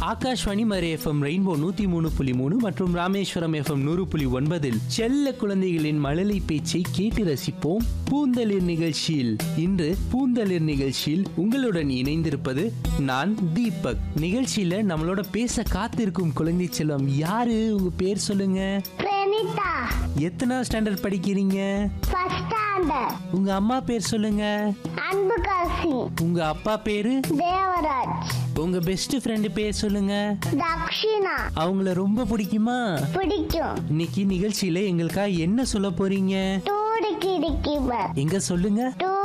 ஆகாஷ்வாணி மறை FM rainbow நூத்தி மூணு புள்ளி மூணு மற்றும் ராமேஸ்வரம் எஃப்எம் நூறு புள்ளி ஒன்பதில் செல்ல குழந்தைகளின் மழலை பேச்சை கேட்டு ரசிப்போம் பூந்தளிர் நிகழ்ச்சியில் இன்று பூந்தளிர் நிகழ்ச்சியில் உங்களுடன் இணைந்திருப்பது நான் தீபக் நிகழ்ச்சியில நம்மளோட பேச காத்திருக்கும் குழந்தை செல்வம் யாரு உங்க பேர் சொல்லுங்க பிரணிதா எத்தனை ஸ்டாண்டர்ட் படிக்கிறீங்க ஃபர்ஸ்ட் ஸ்டாண்டர்ட் உங்க அம்மா பேர் சொல்லுங்க அன்பு காசி உங்க அப்பா பேரு தேவராஜ் உங்க பெஸ்ட் ஃப்ரெண்டு பேர் சொல்லுங்க தக்ஷிணா அவங்கள ரொம்ப பிடிக்குமா பிடிக்கும் இன்னைக்கு நிகழ்ச்சியில எங்களுக்காக என்ன சொல்ல போறீங்க டூடு கிடிக்கிப எங்க சொல்லுங்க டூ